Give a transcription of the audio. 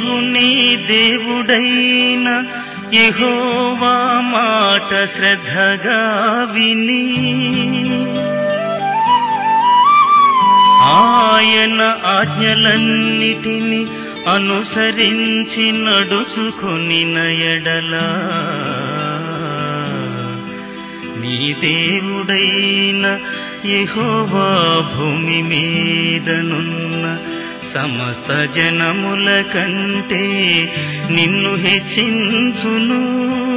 నీవు నీ దేవుడైన యెహోవా మాట శ్రద్ధగా విని ఆయన ఆజ్ఞలన్నిటిని అనుసరించి నడుచుకొని ఎడలా నీ దేవుడైన యెహోవా భూమి మీదనున్న సమస్త జనముల కంటే నిన్ను హెచ్చించును